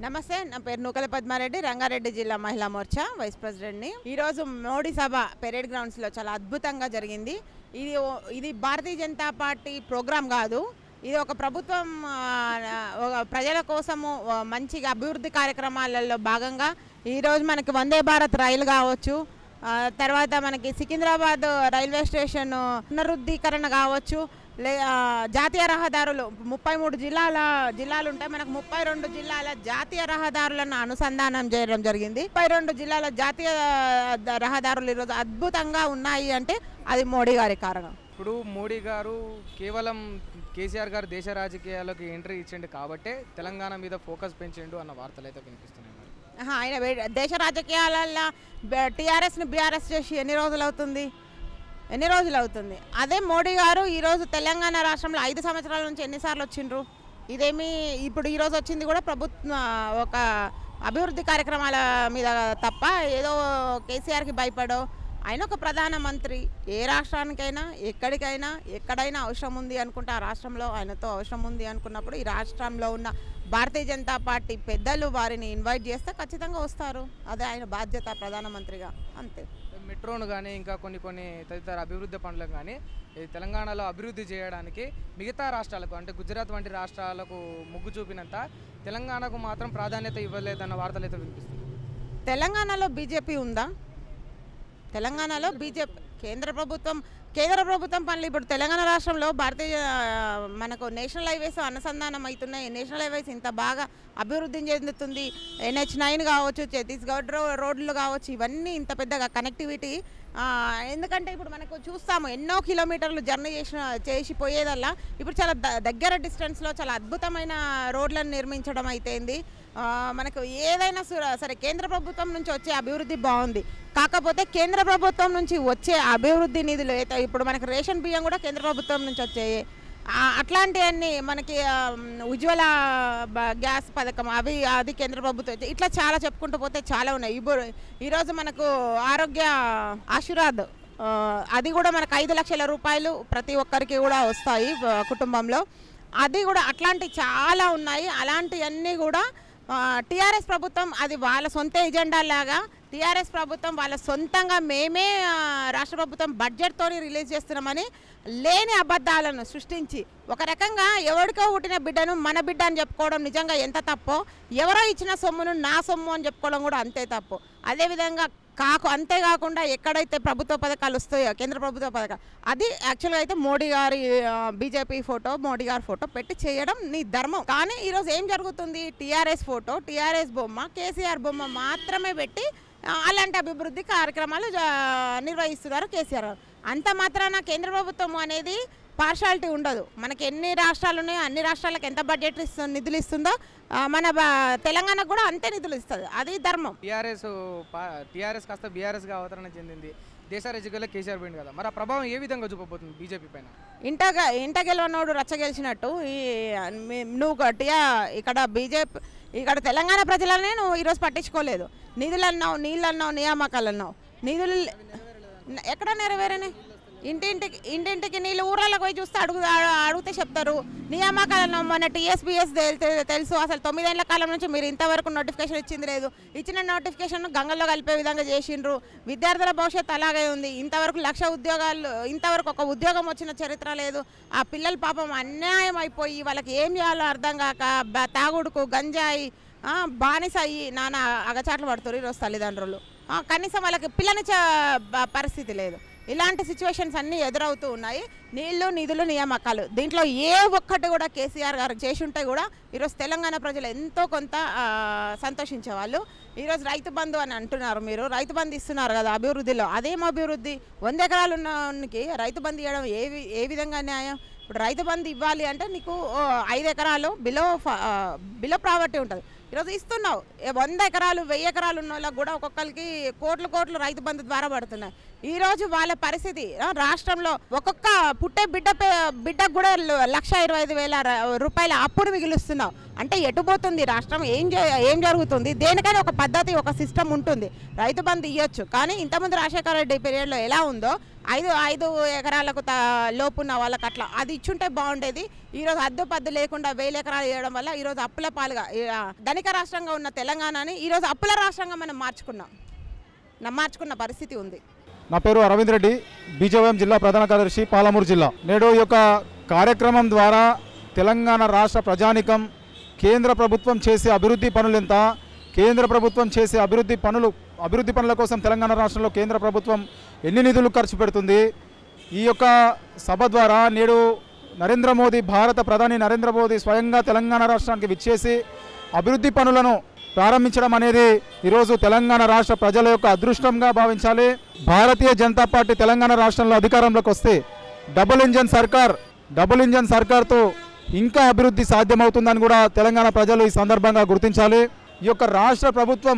నమస్తే నా పేరు నూకల పద్మారెడ్డి రంగారెడ్డి జిల్లా మహిళా మోర్చా వైస్ ప్రెసిడెంట్ని ఈరోజు మోడీ సభ పెరేడ్ గ్రౌండ్స్లో చాలా అద్భుతంగా జరిగింది ఇది ఓ- ఇది భారతీయ జనతా పార్టీ ప్రోగ్రాం కాదు ఇది ఒక ప్రభుత్వం ఆ, ఒక ప్రజల కోసము ఆ, మంచిగా అభివృద్ధి కార్యక్రమాలలో భాగంగా ఈరోజు మనకి వందే భారత్ రైలు కావచ్చు ఆ, తర్వాత మనకి సికింద్రాబాద్ రైల్వే స్టేషన్ పునరుద్ధీకరణ కావచ్చు లే ఆ, జాతీయ రహదారులు ముప్పై మూడు జిల్లాల జిల్లాలు ఉంటాయి మనకు ముప్పై రెండు జిల్లాల జాతీయ రహదారులను అనుసంధానం చేయడం జరిగింది ముప్పై రెండు జిల్లాల జాతీయ ద- రహదారులు ఈరోజు అద్భుతంగా ఉన్నాయి అంటే అది మోడీ గారి కారణం ఇప్పుడు మోడీ గారు కేవలం కేసీఆర్ గారు దేశ రాజకీయాల్లోకి ఎంట్రీ ఇచ్చిండు కాబట్టే తెలంగాణ మీద ఫోకస్ పెంచిండు అన్న వార్తలు అయితే వినిపిస్తున్నాయి మరి ఆహా, ఆయన వే- దేశ రాజకీయాలలో టీఆర్ఎస్ని బీఆర్ఎస్ చేసి ఎన్ని రోజులు అవుతుంది ఎన్ని రోజులు అవుతుంది అదే మోడీ గారు ఈరోజు తెలంగాణ రాష్ట్రంలో ఐదు సంవత్సరాల నుంచి ఎన్నిసార్లు వచ్చిండ్రు ఇదేమి ఇప్పుడు ఈరోజు వచ్చింది కూడా ప్రభుత్వ ఒక అభివృద్ధి కార్యక్రమాల మీద తప్ప ఏదో కేసీఆర్కి భయపడో ఆయన ఒక ప్రధానమంత్రి ఏ రాష్ట్రానికైనా ఎక్కడికైనా ఎక్కడైనా అవసరం ఉంది అనుకుంటే ఆ రాష్ట్రంలో ఆయనతో అవసరం ఉంది అనుకున్నప్పుడు ఈ రాష్ట్రంలో ఉన్న భారతీయ జనతా పార్టీ పెద్దలు వారిని ఇన్వైట్ చేస్తే ఖచ్చితంగా వస్తారు అదే ఆయన బాధ్యత ప్రధానమంత్రిగా అంతే మెట్రోను కానీ ఇంకా కొన్ని కొన్ని తదితర అభివృద్ధి పనులకు కానీ ఈ తెలంగాణలో అభివృద్ధి చేయడానికి మిగతా రాష్ట్రాలకు అంటే గుజరాత్ వంటి రాష్ట్రాలకు మొగ్గు చూపినంత తెలంగాణకు మాత్రం ప్రాధాన్యత ఇవ్వలేదన్న వార్తలు అయితే వినిపిస్తుంది తెలంగాణలో బీజేపీ ఉందా తెలంగాణలో బీజేపీ కేంద్ర ప్రభుత్వం కేంద్ర ప్రభుత్వం పనులు ఇప్పుడు తెలంగాణ రాష్ట్రంలో భారతీయ ఆ, మనకు నేషనల్ హైవేస్ అనుసంధానం అవుతున్నాయి నేషనల్ హైవేస్ ఇంత బాగా అభివృద్ధి చెందుతుంది ఎన్హెచ్ నైన్ కావచ్చు ఛత్తీస్గఢ్ రో రోడ్లు కావచ్చు ఇవన్నీ ఇంత పెద్దగా కనెక్టివిటీ ఆ, ఎందుకంటే ఇప్పుడు మనకు చూస్తాము ఎన్నో కిలోమీటర్లు జర్నీ చేసిన చేసి పోయేదల్లా ఇప్పుడు చాలా ద- దగ్గర డిస్టెన్స్లో చాలా అద్భుతమైన రోడ్లను నిర్మించడం అయితేంది ఆ, మనకు ఏదైనా సుర- సరే కేంద్ర ప్రభుత్వం నుంచి వచ్చే అభివృద్ధి బాగుంది కాకపోతే కేంద్ర ప్రభుత్వం నుంచి వచ్చే అభివృద్ధి నిధులు అయితే ఇప్పుడు మనకి రేషన్ బియ్యం కూడా కేంద్ర ప్రభుత్వం నుంచి వచ్చాయి ఆ, అట్లాంటివన్నీ మనకి ఆ, ఉజ్వల బ- గ్యాస్ పథకం అవి అది కేంద్ర ప్రభుత్వం వచ్చాయి. ఇట్లా చాలా చెప్పుకుంటూ పోతే చాలా ఉన్నాయి ఇప్పుడు ఈరోజు మనకు ఆరోగ్య ఆశీర్వాద్ ఆ, అది కూడా మనకు ఐదు లక్షల రూపాయలు ప్రతి ఒక్కరికి కూడా వస్తాయి ఆ, కుటుంబంలో అది కూడా అట్లాంటి చాలా ఉన్నాయి అలాంటివన్నీ కూడా టీఆర్ఎస్ ప్రభుత్వం అది వాళ్ళ సొంత ఎజెండా లాగా టీఆర్ఎస్ ప్రభుత్వం వాళ్ళ సొంతంగా మేమే ఆ, రాష్ట్ర ప్రభుత్వం బడ్జెట్తో రిలీజ్ చేస్తున్నామని లేని అబద్ధాలను సృష్టించి ఒక రకంగా ఎవరికో పుట్టిన బిడ్డను మన బిడ్డ అని చెప్పుకోవడం నిజంగా ఎంత తప్పో ఎవరో ఇచ్చిన సొమ్మును నా సొమ్ము అని చెప్పుకోవడం కూడా అంతే తప్పు అదేవిధంగా కాకు అంతేకాకుండా ఎక్కడైతే ప్రభుత్వ పథకాలు వస్తాయో కేంద్ర ప్రభుత్వ పథకాలు అది యాక్చువల్గా అయితే మోడీ గారి బీజేపీ ఫోటో మోడీ గారి ఫోటో పెట్టి చేయడం నీ ధర్మం కానీ ఈరోజు ఏం జరుగుతుంది టీఆర్ఎస్ ఫోటో టీఆర్ఎస్ బొమ్మ కేసీఆర్ బొమ్మ మాత్రమే పెట్టి ఆ, అలాంటి అభివృద్ధి కార్యక్రమాలు జా- నిర్వహిస్తున్నారు కేసీఆర్ గారు. అంత మాత్రాన కేంద్ర ప్రభుత్వం అనేది పార్షాలిటీ ఉండదు మనకి ఎన్ని రాష్ట్రాలు ఉన్నాయో అన్ని రాష్ట్రాలకు ఎంత బడ్జెట్ ఇస్తు నిధులు ఇస్తుందో ఆ, మన బ- తెలంగాణకు కూడా అంతే నిధులు ఇస్తుంది అది ధర్మం టీఆర్ఎస్ టీఆర్ఎస్ కాస్త బీఆర్ఎస్గా అవతరణ చెందింది దేశ రాజకీయాల్లో కేసీఆర్ పోయింది కదా మరి ఆ ప్రభావం ఏ విధంగా చూపబోతుంది బీజేపీ పైన ఇంట ఇంట గెలవనోడు రచ్చ గెలిచినట్టు ఈ మీ- నువ్వు గట్టిగా ఇక్కడ బీజేపీ ఇక్కడ తెలంగాణ ప్రజలనే నువ్వు ఈరోజు పట్టించుకోలేదు నిధులు అన్నావు నీళ్ళు అన్నావు నియామకాలు అన్నావు నిధులు ఎక్కడ నెరవేరని ఇంటింటికి ఇంటింటికి నీళ్ళు ఊర్లకు పోయి చూస్తే అడుగు అడు- అడిగితే చెప్తారు నియామకాలు అన్నావు మొన్న టీఎస్బీఎస్ తెలుసు అసలు తొమ్మిదేళ్ల కాలం నుంచి మీరు ఇంతవరకు నోటిఫికేషన్ ఇచ్చింది లేదు ఇచ్చిన నోటిఫికేషన్ గంగల్లో కలిపే విధంగా చేసిండ్రు విద్యార్థుల భవిష్యత్తు అలాగే ఉంది ఇంతవరకు లక్ష ఉద్యోగాలు ఇంతవరకు ఒక ఉద్యోగం వచ్చిన చరిత్ర లేదు ఆ పిల్లల పాపం అన్యాయం అయిపోయి వాళ్ళకి ఏం చేయాలో అర్థం కాక బ- తాగుడుకు గంజాయి ఆ, బానిస అయ్యి నాన్న అగచాట్లు పడుతున్నారు ఈరోజు తల్లిదండ్రులు ఆ, కనీసం వాళ్ళకి పిల్లనిచ్చే బ- పరిస్థితి లేదు ఇలాంటి సిచ్యువేషన్స్ అన్నీ ఎదురవుతూ ఉన్నాయి నీళ్లు నిధులు నియామకాలు దీంట్లో ఏ ఒక్కటి కూడా కేసీఆర్ గారు చేసి ఉంటే కూడా ఈరోజు తెలంగాణ ప్రజలు ఎంతో కొంత ఆ, సంతోషించేవాళ్ళు ఈరోజు రైతు బంధు అని అంటున్నారు మీరు రైతు బంధు ఇస్తున్నారు కదా అభివృద్ధిలో అదేం అభివృద్ధి వంద ఎకరాలు ఉన్నకి రైతు బంధు ఇవ్వడం ఏ వి- ఏ విధంగా న్యాయం ఇప్పుడు రైతు బంధు ఇవ్వాలి అంటే నీకు ఓ, ఐదు ఎకరాలు బిలో బిలో ప్రావర్టీ ఉంటుంది ఈరోజు ఇస్తున్నావు ఏ వంద ఎకరాలు వెయ్యి ఎకరాలు ఉన్న వాళ్ళకి కూడా ఒక్కొక్కరికి కోట్లు కోట్లు రైతు బంధు ద్వారా పడుతున్నాయి ఈ రోజు వాళ్ళ పరిస్థితి ఆ, రాష్ట్రంలో ఒక్కొక్క పుట్టే బిడ్డ పే- బిడ్డకు కూడా లు- లక్ష ఇరవై ఐదు వేల ర- రూపాయల అప్పును మిగిలిస్తున్నావు అంటే ఎటు పోతుంది రాష్ట్రం ఏం జ- ఏం జరుగుతుంది దేనికైనా ఒక పద్ధతి ఒక సిస్టమ్ ఉంటుంది రైతు బంధు ఇవ్వచ్చు కానీ ఇంతకుముందు రాజశేఖర రెడ్డి పీరియడ్లో ఎలా ఉందో ఐదు ఐదు ఎకరాలకు త- లోపున్న వాళ్ళకి అట్లా అది ఇచ్చుంటే బాగుండేది ఈరోజు హద్దు పద్దు లేకుండా వేల ఎకరాలు ఇవ్వడం వల్ల ఈరోజు అప్పుల పాలుగా ఈ, ఆ, ధనిక రాష్ట్రంగా ఉన్న తెలంగాణని ఈరోజు అప్పుల రాష్ట్రంగా మనం మార్చుకున్నాం న- మార్చుకున్న పరిస్థితి ఉంది నా పేరు అరవింద్ రెడ్డి బీజేవైఎం జిల్లా ప్రధాన కార్యదర్శి పాలమూరు జిల్లా నేడు ఈ యొక్క కార్యక్రమం ద్వారా తెలంగాణ రాష్ట్ర ప్రజానికం కేంద్ర ప్రభుత్వం చేసే అభివృద్ధి పనులు ఎంత కేంద్ర ప్రభుత్వం చేసే అభివృద్ధి పనులు అభివృద్ధి పనుల కోసం తెలంగాణ రాష్ట్రంలో కేంద్ర ప్రభుత్వం ఎన్ని నిధులు ఖర్చు పెడుతుంది ఈ యొక్క సభ ద్వారా నేడు నరేంద్ర మోదీ భారత ప్రధాని నరేంద్ర మోదీ స్వయంగా తెలంగాణ రాష్ట్రానికి విచ్చేసి అభివృద్ధి పనులను ప్రారంభించడం అనేది ఈరోజు తెలంగాణ రాష్ట్ర ప్రజల యొక్క అదృష్టంగా భావించాలి భారతీయ జనతా పార్టీ తెలంగాణ రాష్ట్రంలో అధికారంలోకి వస్తే డబుల్ ఇంజన్ సర్కార్ డబుల్ ఇంజన్ సర్కార్తో ఇంకా అభివృద్ధి సాధ్యమవుతుందని కూడా తెలంగాణ ప్రజలు ఈ సందర్భంగా గుర్తించాలి ఈ యొక్క రాష్ట్ర ప్రభుత్వం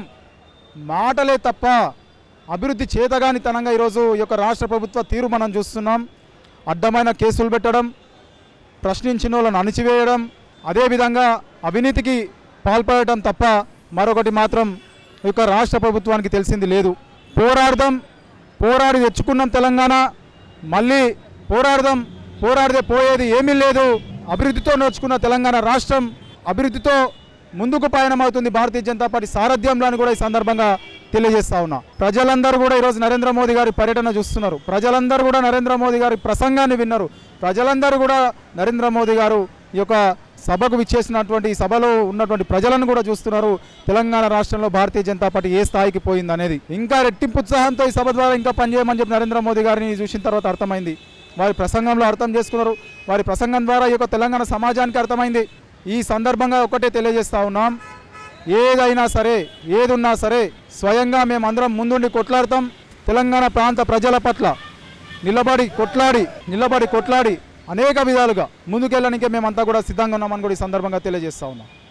మాటలే తప్ప అభివృద్ధి చేతగానితనంగా ఈరోజు ఈ యొక్క రాష్ట్ర ప్రభుత్వ తీరు మనం చూస్తున్నాం అడ్డమైన కేసులు పెట్టడం ప్రశ్నించిన వాళ్ళను అణిచివేయడం అదేవిధంగా అవినీతికి పాల్పడటం తప్ప మరొకటి మాత్రం ఈ యొక్క రాష్ట్ర ప్రభుత్వానికి తెలిసింది లేదు పోరాడదాం పోరాడి తెచ్చుకున్నాం తెలంగాణ మళ్ళీ పోరాడదాం పోరాడితే పోయేది ఏమీ లేదు అభివృద్ధితో నడుచుకున్న తెలంగాణ రాష్ట్రం అభివృద్ధితో ముందుకు పయనమవుతుంది భారతీయ జనతా పార్టీ సారథ్యంలో అని కూడా ఈ సందర్భంగా తెలియజేస్తా ఉన్నా ప్రజలందరూ కూడా ఈరోజు నరేంద్ర మోదీ గారి పర్యటన చూస్తున్నారు ప్రజలందరూ కూడా నరేంద్ర మోదీ గారి ప్రసంగాన్ని విన్నారు ప్రజలందరూ కూడా నరేంద్ర మోదీ గారు ఈ యొక్క సభకు విచ్చేసినటువంటి ఈ సభలో ఉన్నటువంటి ప్రజలను కూడా చూస్తున్నారు తెలంగాణ రాష్ట్రంలో భారతీయ జనతా పార్టీ ఏ స్థాయికి పోయింది అనేది ఇంకా రెట్టింపు ఉత్సాహంతో ఈ సభ ద్వారా ఇంకా పనిచేయమని చెప్పి నరేంద్ర మోదీ గారిని చూసిన తర్వాత అర్థమైంది వారి ప్రసంగంలో అర్థం చేసుకున్నారు వారి ప్రసంగం ద్వారా ఈ యొక్క తెలంగాణ సమాజానికి అర్థమైంది ఈ సందర్భంగా ఒకటే తెలియజేస్తా ఉన్నాం ఏదైనా సరే ఏదున్నా సరే స్వయంగా మేమందరం ముందుండి కొట్లాడతాం తెలంగాణ ప్రాంత ప్రజల పట్ల నిలబడి కొట్లాడి నిలబడి కొట్లాడి అనేక విధాలుగా ముందుకెళ్ళడానికే మేమంతా కూడా సిద్ధంగా ఉన్నామని కూడా ఈ సందర్భంగా తెలియజేస్తా ఉన్నాం